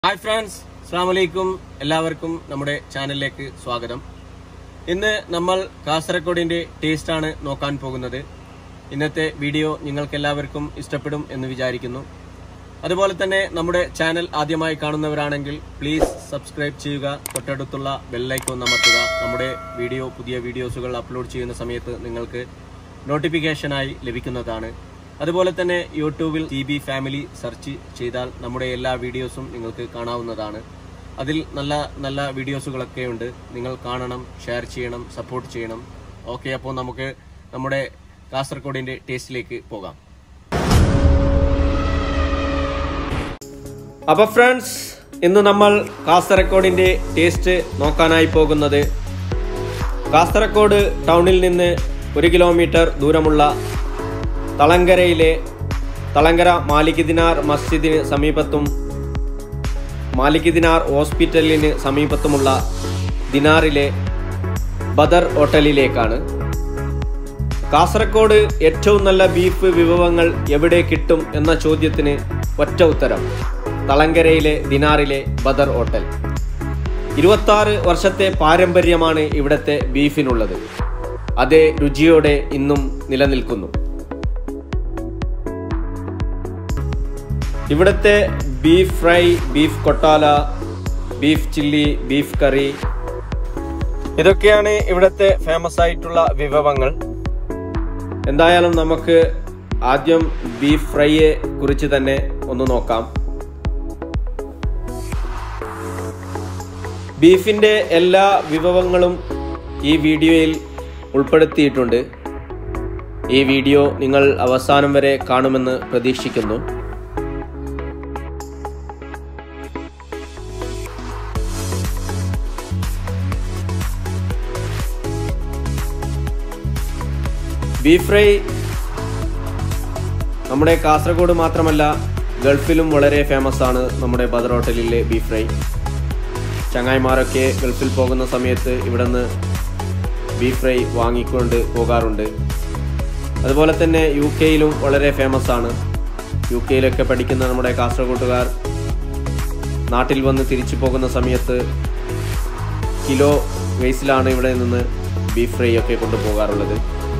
Hi friends അസ്സാം വലൈക്കും എല്ലാവർക്കും നമ്മുടെ ചാനലിലേക്ക് സ്വാഗതം ഇന്ന് നമ്മൾ കാസർഗോഡിന്റെ ടേസ്റ്റ് ആണ് നോക്കാൻ പോകുന്നത് ഇന്നത്തെ വീഡിയോ നിങ്ങൾക്ക് എല്ലാവർക്കും ഇഷ്ടപ്പെടും എന്ന് വിചാരിക്കുന്നു അതുപോലെ തന്നെ നമ്മുടെ ചാനൽ ആദ്യമായി കാണുന്നവരാണെങ്കിൽ പ്ലീസ് സബ്സ്ക്രൈബ് ചെയ്യുക തൊട്ടടുത്തുള്ള ബെല്ലൈക്കോൺ അമർത്തുക നമ്മുടെ വീഡിയോ പുതിയ വീഡിയോസുകൾ അപ്ലോഡ് ചെയ്യുന്ന സമയത്ത് നിങ്ങൾക്ക് നോട്ടിഫിക്കേഷനായി ലഭിക്കുന്നതാണ് അതുപോലെ തന്നെ യൂട്യൂബിൽ ടി ബി ഫാമിലി സെർച്ച് ചെയ്താൽ നമ്മുടെ എല്ലാ വീഡിയോസും നിങ്ങൾക്ക് കാണാവുന്നതാണ് അതിൽ നല്ല നല്ല വീഡിയോസുകളൊക്കെ ഉണ്ട് നിങ്ങൾ കാണണം ഷെയർ ചെയ്യണം സപ്പോർട്ട് ചെയ്യണം ഓക്കെ അപ്പോൾ നമുക്ക് നമ്മുടെ കാസർഗോഡിന്റെ ടേസ്റ്റിലേക്ക് പോകാം അപ്പൊ ഫ്രണ്ട്സ് ഇന്ന് നമ്മൾ കാസർഗോഡിന്റെ ടേസ്റ്റ് നോക്കാനായി പോകുന്നത് കാസർഗോഡ് ടൗണിൽ നിന്ന് ഒരു കിലോമീറ്റർ ദൂരമുള്ള തളങ്കരയിലെ തളങ്കര മാലിക് ദിനാർ മസ്ജിദിന് സമീപത്തും മാലിക് ദിനാർ ഹോസ്പിറ്റലിന് സമീപത്തുമുള്ള ദിനാറിലെ ബദർ ഹോട്ടലിലേക്കാണ് കാസർഗോഡ് ഏറ്റവും നല്ല ബീഫ് വിഭവങ്ങൾ എവിടെ കിട്ടും എന്ന ചോദ്യത്തിന് ഒറ്റ ഉത്തരം തളങ്കരയിലെ ദിനാറിലെ ബദർ ഹോട്ടൽ ഇരുപത്തി വർഷത്തെ പാരമ്പര്യമാണ് ഇവിടത്തെ ബീഫിനുള്ളത് അതേ രുചിയോടെ ഇന്നും നിലനിൽക്കുന്നു ഇവിടുത്തെ ബീഫ് ഫ്രൈ ബീഫ് കൊട്ടാല ബീഫ് ചില്ലി ബീഫ് കറി ഇതൊക്കെയാണ് ഇവിടുത്തെ ഫേമസ് ആയിട്ടുള്ള വിഭവങ്ങൾ എന്തായാലും നമുക്ക് ആദ്യം ബീഫ് ഫ്രൈയെ കുറിച്ച് തന്നെ ഒന്ന് നോക്കാം ബീഫിന്റെ എല്ലാ വിഭവങ്ങളും ഈ വീഡിയോയിൽ ഉൾപ്പെടുത്തിയിട്ടുണ്ട് ഈ വീഡിയോ നിങ്ങൾ അവസാനം വരെ കാണുമെന്ന് പ്രതീക്ഷിക്കുന്നു ബീഫ് ഫ്രൈ നമ്മുടെ കാസർഗോഡ് മാത്രമല്ല ഗൾഫിലും വളരെ ഫേമസ് ആണ് നമ്മുടെ ബദർ ഹോട്ടലിലെ ബീഫ് ഫ്രൈ ചങ്ങായിമാരൊക്കെ ഗൾഫിൽ പോകുന്ന സമയത്ത് ഇവിടെ നിന്ന് ബീഫ് ഫ്രൈ വാങ്ങിക്കൊണ്ട് പോകാറുണ്ട് അതുപോലെ തന്നെ യു കെയിലും വളരെ ഫേമസ് ആണ് യു കെയിലൊക്കെ പഠിക്കുന്ന നമ്മുടെ കാസർഗോട്ടുകാർ നാട്ടിൽ വന്ന് തിരിച്ചു പോകുന്ന സമയത്ത് കിലോ വേസിലാണ് ഇവിടെ നിന്ന് ബീഫ് ഫ്രൈ ഒക്കെ കൊണ്ടുപോകാറുള്ളത്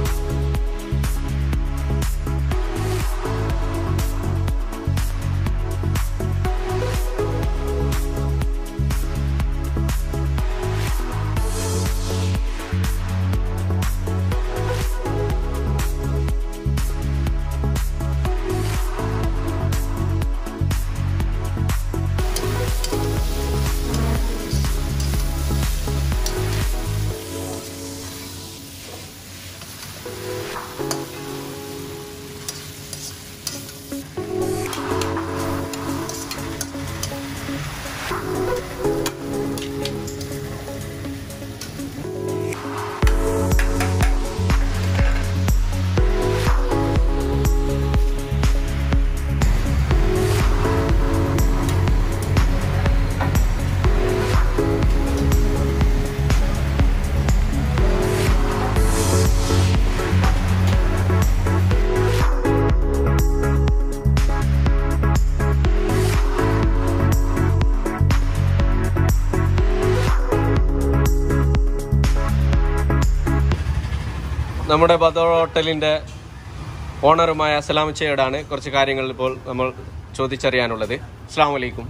നമ്മുടെ ബദർ ഹോട്ടലിന്റെ ഓണറുമായ അസലാമച്ചയോടാണ് കുറച്ച് കാര്യങ്ങൾ ഇപ്പോൾ നമ്മൾ ചോദിച്ചറിയാനുള്ളത് അസ്സാം വലൈക്കും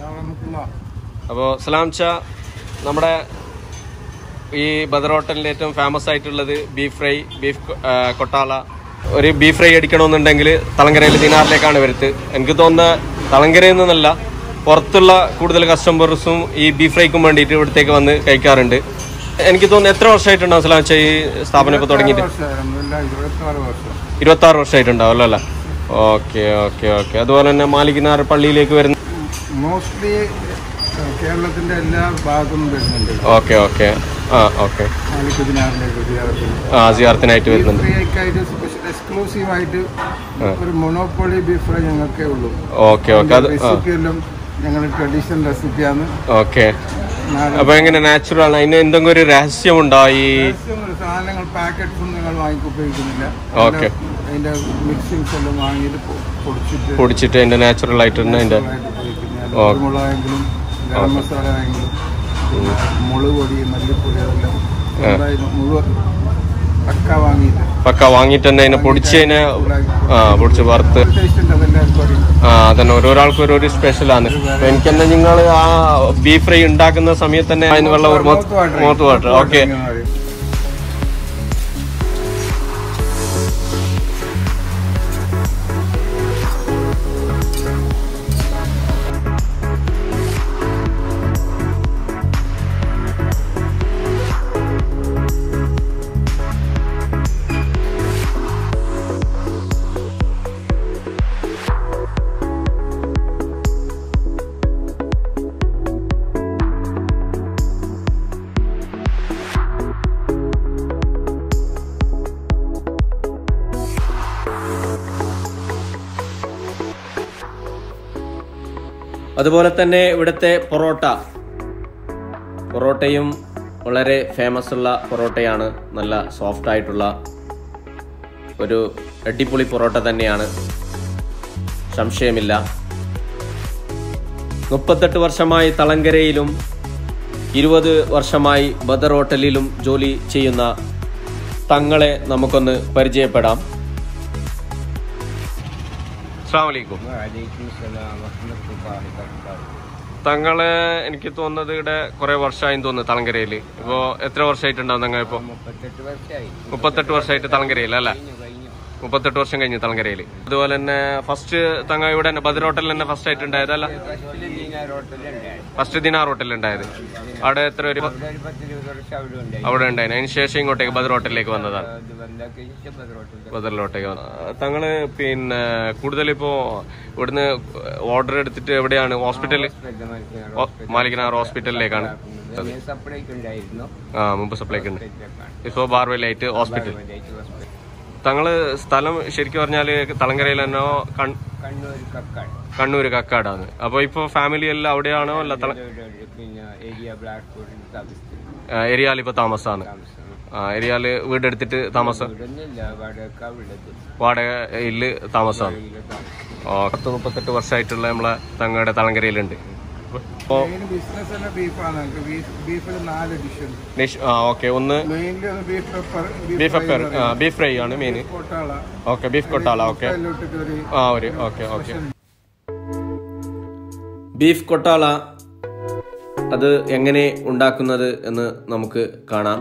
അപ്പോൾ സലാംച്ച നമ്മുടെ ഈ ബദർ ഹോട്ടലിന്റെ ഏറ്റവും ഫേമസ് ആയിട്ടുള്ളത് ബീഫ് ഫ്രൈ ബീഫ് കൊ- ആ, കൊട്ടാല ഒരു ബീഫ് ഫ്രൈ അടിക്കണമെന്നുണ്ടെങ്കിൽ തളങ്കരയിൽ ദിനാറിലേക്കാണ് വരുത്ത് എനിക്ക് തോന്നുന്ന തളങ്കരയിൽ നിന്നല്ല പുറത്തുള്ള കൂടുതൽ കസ്റ്റമേഴ്സും ഈ ബീഫ് ഫ്രൈക്കും വേണ്ടിയിട്ട് ഇവിടത്തേക്ക് വന്ന് കഴിക്കാറുണ്ട് എനിക്ക് തോന്നുന്നു എത്ര വർഷമായിട്ടുണ്ടാവും സലാംച്ച ഈ സ്ഥാപനം ഇപ്പോൾ തുടങ്ങിയിട്ട് ഇരുപത്തിനാല് വർഷം ഇരുപത്തി ആറ് വർഷമായിട്ടുണ്ടാവും അല്ലേ ഓക്കെ ഓക്കെ ഓക്കെ അതുപോലെ തന്നെ മാലികനാർ പള്ളിയിലേക്ക് വരുന്ന മോസ്റ്റ്ലി കേരളത്തിന്റെ എല്ലാ ഭാഗത്തും വരുന്നുണ്ട് ഓക്കെ ഓക്കെ ആ ഓക്കെ മാലിക്കുദിനാറിലേക്ക് സിയാറത്തിന് ആ സിയാർത്തിനായിട്ട് വരുന്നുണ്ട് ഫ്രീ ആയിട്ട് സ്പെഷ്യൽ എക്സ്ക്ലൂസീവ് ആയിട്ട് ഒരു മൊണോപ്പൊളി ബീഫ് ഫ്രൈ ഞങ്ങൾക്കേ ഉള്ളൂ ഓക്കെ ഓക്കെ അത് ആ റെസിപ്പി എല്ലാം ഞങ്ങളുടെ ട്രഡീഷണൽ റെസിപ്പിയാണ് ഓക്കെ നാടൻ അപ്പൊ എങ്ങനെ നാച്ചുറൽ ആണ് അതിന് എന്തെങ്കിലും ഒരു രഹസ്യമുണ്ടോ ഈ രഹസ്യമൊന്നുമില്ല. സാധനങ്ങൾ പാക്കറ്റ്സ് ഒന്നും ഞങ്ങൾ വാങ്ങി ഉപയോഗിക്കുന്നില്ല ഓക്കെ. അതിന്റെ മിക്സിങ്സ് എല്ലാം വാങ്ങിയിട്ട് പൊ- പൊടിച്ചിട്ട് പൊടിച്ചിട്ട് അതിന്റെ നാച്ചുറൽ ആയിട്ട് തന്നെ അതിന്റെ ആയിട്ട് ഉപയോഗിക്കുന്നതാണ് കുരുമുളകായെങ്കിലും ഗരം മസാല ആയെങ്കിലും പിന്നെ മുളക് പൊടി മല്ലിപ്പൊടി അതെല്ലാം എന്തായാലും മുഴുവൻ പക്ക വാങ്ങിയിട്ട് പക്ക വാങ്ങിയിട്ട് തന്നെ അതിനെ പൊടിച്ചതിനെ ആ പൊടിച്ച് വറുത്ത് ടേസ്റ്റ് ഉണ്ട് അതെല്ലാവർക്കും അറിയാം ആ അതന്നെ ഓരോരാൾക്കും ഓരോ സ്പെഷ്യലാണ് അപ്പൊ എനിക്ക് തന്നെ നിങ്ങൾ ആ ബീഫ് ഫ്രൈ ഉണ്ടാക്കുന്ന സമയത്ത് തന്നെ അതിന് വെള്ളം ഒരു മോത്ത് വാട്ടർ ഓക്കെ അതുപോലെ തന്നെ ഇവിടുത്തെ പൊറോട്ട പൊറോട്ടയും വളരെ ഫേമസ് ഉള്ള പൊറോട്ടയാണ് നല്ല സോഫ്റ്റ് ആയിട്ടുള്ള ഒരു അടിപൊളി പൊറോട്ട തന്നെയാണ് സംശയമില്ല മുപ്പത്തെട്ട് വർഷമായി തളങ്കരയിലും ഇരുപത് വർഷമായി ബദർ ഹോട്ടലിലും ജോലി ചെയ്യുന്ന തങ്ങളെ നമുക്കൊന്ന് പരിചയപ്പെടാം അസ്സാം വലൈക്കും തങ്ങള് എനിക്ക് തോന്നുന്നത് ഇവിടെ കുറെ വർഷമായി തോന്നുന്നു തളങ്കരയിൽ ഇപ്പോ എത്ര വർഷമായിട്ടുണ്ടാവും തങ്ങൾ ഇപ്പോ മുപ്പത്തെട്ട് വർഷമായി മുപ്പത്തെട്ട് വർഷമായിട്ട് തളങ്കരയിൽ അല്ലേ മുപ്പത്തെട്ട് വർഷം കഴിഞ്ഞു തളങ്കരയിൽ അതുപോലെ തന്നെ ഫസ്റ്റ് തങ്ങ ഇവിടെ തന്നെ ബദർ ഹോട്ടലിൽ തന്നെ ഫസ്റ്റ് ആയിട്ട് ഉണ്ടായതല്ല ഫസ്റ്റ് ദിനാർ ഹോട്ടലിൽ ഉണ്ടായത് അവിടെ എത്ര ഒരു ഒരു പത്തിരുപത് വർഷം അവിടെ ഉണ്ടായി അവിടെ ഉണ്ടായിരുന്നു അതിന് ശേഷം ഇങ്ങോട്ടേക്ക് ബദർ ഹോട്ടലിലേക്ക് വന്നതാണ് അത് വന്നൊക്കെ ഭദ്രോട്ടിൽ ബദറിലോട്ടേക്ക് വന്നത്. തങ്ങള് പിന്നെ കൂടുതൽ ഇപ്പോ ഇവിടുന്ന് ഓർഡർ എടുത്തിട്ട് എവിടെയാണ് ഹോസ്പിറ്റലിൽ മാലികനാർ ഹോസ്പിറ്റലിലേക്കാണ് സപ്ലൈക്ക് ഉണ്ടായിരുന്നു ആ മുമ്പ് സപ്ലൈക്ക് ഉണ്ട് ഇപ്പോ ബാർവെലായിട്ട് ഹോസ്പിറ്റൽ തങ്ങള് സ്ഥലം ശരിക്കും പറഞ്ഞാല് തളങ്കരയിൽ തന്നെ കൺ- കണ്ണൂർ കക്കാട് കണ്ണൂര് കക്കാടാണ് അപ്പൊ ഇപ്പൊ ഫാമിലി എല്ലാം അവിടെയാണോ അല്ല തള പിന്നെ ഏരിയ ബ്ലാക്ക്ബോർഡിൽ താമസിക്കുന്നു ഏരിയയിൽ ഇപ്പൊ താമസമാണ് ആ ഏരിയയില് വീടെടുത്തിട്ട് താമസം ഇവിടുന്നില്ല വാടക ഉള്ളത് വാടകയില് താമസമാണ് ഓ പത്ത് മുപ്പത്തെട്ട് വർഷമായിട്ടുള്ള നമ്മളെ തങ്ങളുടെ തളങ്കരയിലുണ്ട് അപ്പോ മെയിൻ ബിസിനസ് തന്നെ ബീഫാണ് ബീഫിൽ നാല് ഡിഷ് ഉണ്ട് ഡിഷ് ആ ഓക്കെ ഒന്ന് മെയിൻലി ഒന്ന് beef pepper beef pepper beef fry ആണ് മെയിൻ കോട്ടാള ഓക്കെ ബീഫ് കൊട്ടാല ഓക്കെ അതിലോട്ടിട്ട് ഒരു ആ ഒരു ഓക്കെ ഓക്കെ ബീഫ് കൊട്ടാള അത് എങ്ങനെ ഉണ്ടാക്കുന്നത് എന്ന് നമുക്ക് കാണാം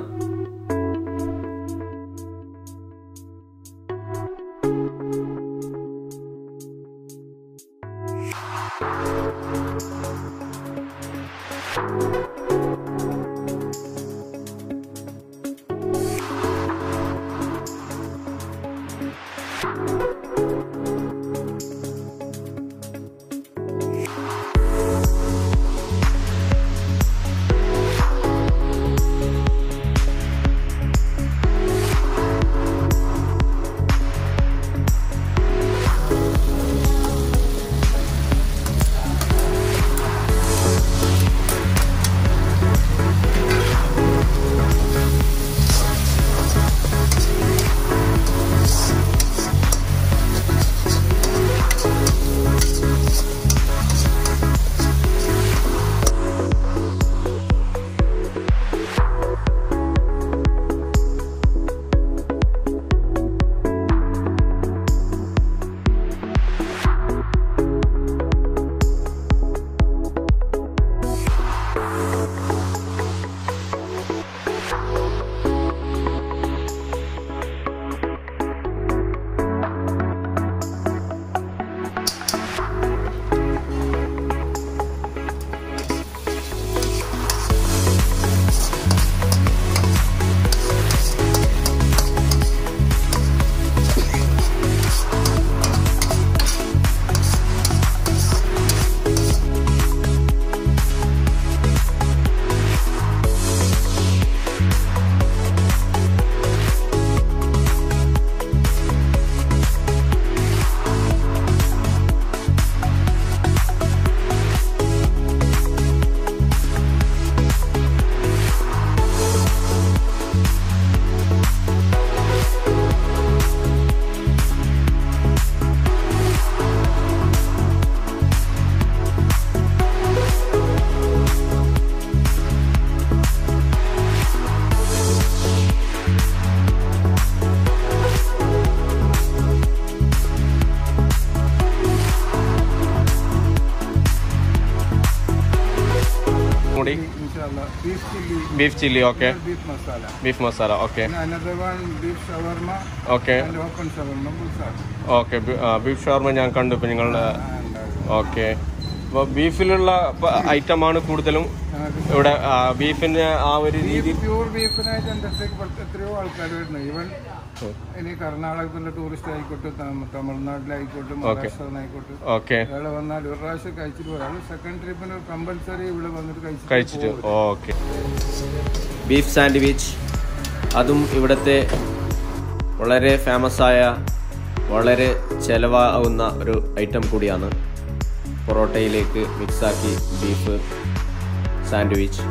കൂടി ഇൻഷാല്ല beef chilli beef chilli okay beef masala beef masala okay പിന്നെ another one beef shawarma okay and open shawarma ബുൾസാക്ക് ഓക്കെ ബീഫ് ഷവർമ ഞാൻ കണ്ടു ഇപ്പൊ നിങ്ങളുടെ ഓക്കെ അപ്പോൾ ബീഫിലുള്ള ഐറ്റമാണ് കൂടുതലും ഇവിടെ ആ, ബീഫിന്റെ ആ ഒരു രീതി പ്യൂർ ബീഫിനായിട്ട് എൻ്റെ അടുത്തേക്ക് പുറത്ത് എത്രയോ ആൾക്കാർ വരുന്നു ഈവൻ ഇനി കർണാടകത്തിലെ ടൂറിസ്റ്റ് ആയിക്കോട്ടെ തമ- തമിഴ്നാട്ടിലായിക്കോട്ടെ മഹാരാഷ്ട്രയിലായിക്കോട്ടെ ഓക്കെ ഇവിടെ വന്നാൽ ഒരു പ്രാവശ്യം കഴിച്ചിട്ട് ഒരാൾ സെക്കൻഡ് ട്രിപ്പിന് കമ്പൽസറി ഇവിടെ വന്നിട്ട് കഴിച്ചിട്ട് കഴിച്ചിട്ട് ഓക്കെ ബീഫ് സാൻഡ്വിച്ച് അതും ഇവിടുത്തെ വളരെ ഫേമസ് ആയ വളരെ ചെലവാകുന്ന ഒരു ഐറ്റം കൂടിയാണ് പൊറോട്ടയിലേക്ക് മിക്സാക്കി ബീഫ് സാൻഡ്വിച്ച്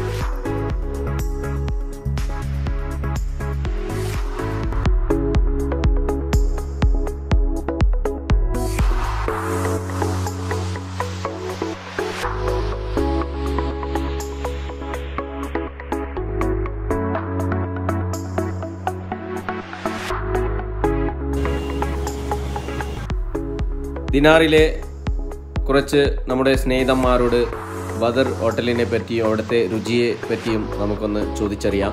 ദിനാറിലെ കുറച്ച് നമ്മുടെ സ്നേഹിതന്മാരോട് ബദർ ഹോട്ടലിനെ പറ്റിയും അവിടുത്തെ രുചിയെ പറ്റിയും നമുക്കൊന്ന് ചോദിച്ചറിയാം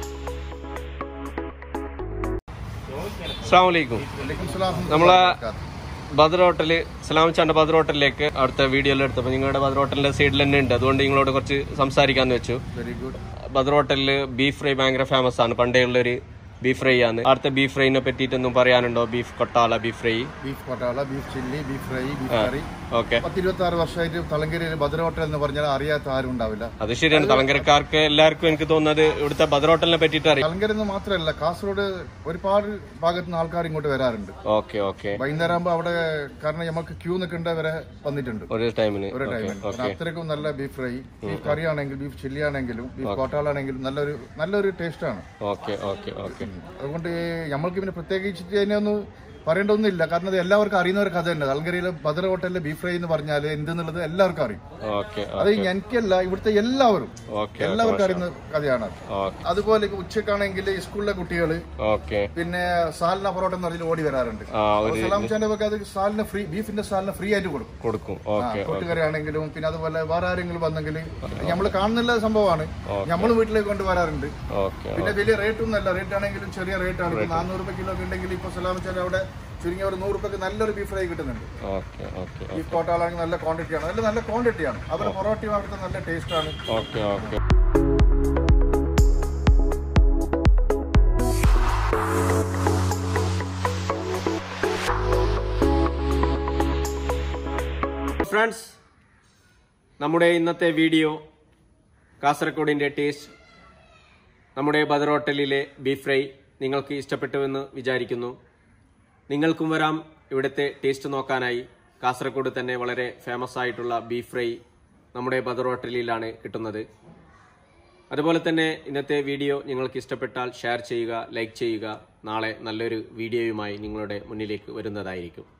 അസ്സാം വലൈക്കും നമ്മളെ ബദർ ഹോട്ടല് സലാം ചാണ്ട ബദർ ഹോട്ടലിലേക്ക് അവിടുത്തെ വീഡിയോയിൽ എടുത്തപ്പോൾ നിങ്ങളുടെ ബദർ ഹോട്ടലിന്റെ സൈഡിൽ തന്നെ ഉണ്ട് അതുകൊണ്ട് നിങ്ങളോട് കുറച്ച് സംസാരിക്കാന്ന് വെച്ചു വെരി ഗുഡ് ബദർ ഹോട്ടലിൽ ബീഫ് ഫ്രൈ ഭയങ്കര ഫേമസ് ആണ് പണ്ടേ ഉള്ളൊരു ബീഫ് ഫ്രൈ ആണ് അവിടുത്തെ ബീഫ് ഫ്രൈനെ പറ്റിയിട്ടൊന്നും പറയാനുണ്ടോ ബീഫ് കൊട്ടാല ബീഫ് ഫ്രൈ ബീഫ് പട്ടാള beef chilli beef fry beef curry okay പത്തിരുപത്തി ആറ് വർഷമായിട്ട് തലങ്കരയിൽ ഭദ്ര ഹോട്ടൽ എന്ന് പറഞ്ഞാൽ അറിയാത്ത ആരും ഉണ്ടാവില്ല അത് ശരിയാണ് തലങ്കരക്കാർക്ക് എല്ലാവർക്കും എനിക്ക് തോന്നുന്നത് ഇവിടുത്തെ ബദർ ഹോട്ടലിനെ പറ്റിയിട്ട് അറിയാം തലങ്കര എന്ന് മാത്രമല്ല കാസർഗോഡ് ഒരുപാട് ഭാഗത്ത് നിന്ന് ആൾക്കാർ ഇങ്ങോട്ട് വരാറുണ്ട് ഓക്കെ ഓക്കെ വൈകുന്നേരം ആകുമ്പോൾ അവിടെ കാരണം നമുക്ക് ക്യൂ നിൽക്കേണ്ട വരെ വന്നിട്ടുണ്ട് ഒരു ടൈമിന് ഒരു ടൈമിൽ അത്രയ്ക്കും നല്ല ബീഫ് ഫ്രൈ ബീഫ് കറി ആണെങ്കിലും ബീഫ് ചില്ലി ആണെങ്കിലും ബീഫ് കോട്ടാളാണെങ്കിലും നല്ലൊരു നല്ലൊരു ടേസ്റ്റ് ആണ് ഓക്കെ ഓക്കെ ഓക്കെ അതുകൊണ്ട് നമ്മൾക്ക് പിന്നെ പ്രത്യേകിച്ചിട്ട് അതിനൊന്നും പറയേണ്ടതൊന്നുമില്ല കാരണം അത് എല്ലാവർക്കും അറിയുന്ന ഒരു കഥ തന്നെ തലങ്കരയിലെ ഭദ്ര ഹോട്ടലിലെ ബീഫ് ഫ്രൈ എന്ന് പറഞ്ഞാൽ എന്തെന്നുള്ളത് എല്ലാവർക്കും അറിയും ഓക്കെ അത് എനിക്കല്ല ഇവിടുത്തെ എല്ലാവരും ഓക്കെ എല്ലാവർക്കും അറിയുന്ന കഥയാണ് അത്. ഓക്കെ അതുപോലെ ഉച്ചക്കാണെങ്കിൽ സ്കൂളിലെ കുട്ടികൾ ഓക്കെ പിന്നെ സാലിന പൊറോട്ട എന്ന് പറഞ്ഞാൽ ഓടി വരാറുണ്ട് ആ ഒരു സലാം ചാന്റെ ഒക്കെ അത് സാലിന് ഫ്രീ ബീഫിന്റെ സാലിന് ഫ്രീ ആയിട്ട് കൊടുക്കും കൊടുക്കും ഓക്കെ കൂട്ടുകറി ആണെങ്കിലും പിന്നെ അതുപോലെ വേറെ ആരെങ്കിലും വന്നെങ്കിൽ നമ്മൾ കാണുന്നില്ല സംഭവമാണ് നമ്മൾ വീട്ടിലേക്ക് കൊണ്ട് വരാറുണ്ട് ഓക്കെ പിന്നെ വലിയ റേറ്റ് ഒന്നുമല്ല റേറ്റ് ആണെങ്കിലും ചെറിയ റേറ്റ് ആണ് ഇപ്പൊ നാനൂറ് രൂപ കിലോ ഒക്കെ ഉണ്ടെങ്കിൽ ഇപ്പൊ സലാം ചാൻ അവിടെ ചുരുങ്ങിയ ഒരു നൂറ് രൂപയ്ക്ക് നല്ലൊരു ബീഫ് ഫ്രൈ കിട്ടുന്നുണ്ട് ഓക്കെ ഓക്കെ ബീഫ് കോട്ടാളാണെങ്കിൽ നല്ല ക്വാണ്ടിറ്റി ആണ് നല്ല നല്ല ക്വാണ്ടിറ്റിയാണ് അവരുടെ പൊറോട്ടയും അവിടുത്തെ നല്ല ടേസ്റ്റ് ആണ് ഓക്കെ ഓക്കെ ഫ്രണ്ട്സ് നമ്മുടെ ഇന്നത്തെ വീഡിയോ കാസർഗോഡിൻ്റെ ടേസ്റ്റ് നമ്മുടെ ബദർ ഹോട്ടലിലെ ബീഫ് ഫ്രൈ നിങ്ങൾക്ക് ഇഷ്ടപ്പെട്ടുവെന്ന് വിചാരിക്കുന്നു നിങ്ങൾക്കും വരാം ഇവിടുത്തെ ടേസ്റ്റ് നോക്കാനായി കാസർഗോഡ് തന്നെ വളരെ ഫേമസ് ആയിട്ടുള്ള ബീഫ് ഫ്രൈ നമ്മുടെ ബദർ ഹോട്ടലിലാണ് കിട്ടുന്നത് അതുപോലെ തന്നെ ഇന്നത്തെ വീഡിയോ നിങ്ങൾക്ക് ഇഷ്ടപ്പെട്ടാൽ ഷെയർ ചെയ്യുക ലൈക്ക് ചെയ്യുക നാളെ നല്ലൊരു വീഡിയോയുമായി നിങ്ങളുടെ മുന്നിലേക്ക് വരുന്നതായിരിക്കും